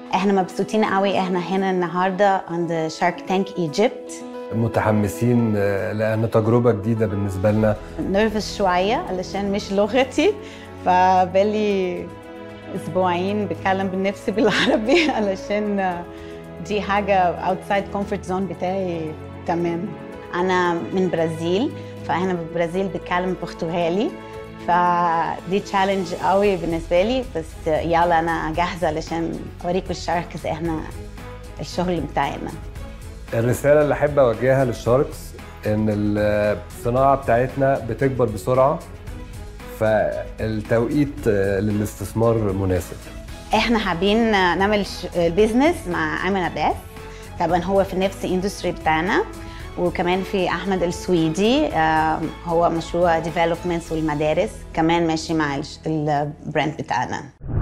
احنا مبسوطين قوي احنا هنا النهارده عند شارك تانك ايجيبت متحمسين آه، لان تجربه جديده بالنسبه لنا نرفز شويه علشان مش لغتي فبالي اسبوعين بتكلم بنفسي بالعربي علشان دي حاجه outside comfort zone بتاعي تمام انا من برازيل فاحنا في البرازيل بتكلم برتغالي فدي تشالنج قوي بالنسبه لي بس يلا انا جاهزه علشان اوريكم الشاركس احنا الشغل بتاعنا الرساله اللي احب اوجهها للشاركس ان الصناعه بتاعتنا بتكبر بسرعه فالتوقيت آه، للاستثمار مناسب احنا حابين نعمل ش- البيزنس مع ايمن عباس طبعا هو في نفس الاندستري بتاعنا وكمان في احمد السويدي آه، هو مشروع ديفلوبمنتس والمدارس كمان ماشي مع الش- البراند بتاعنا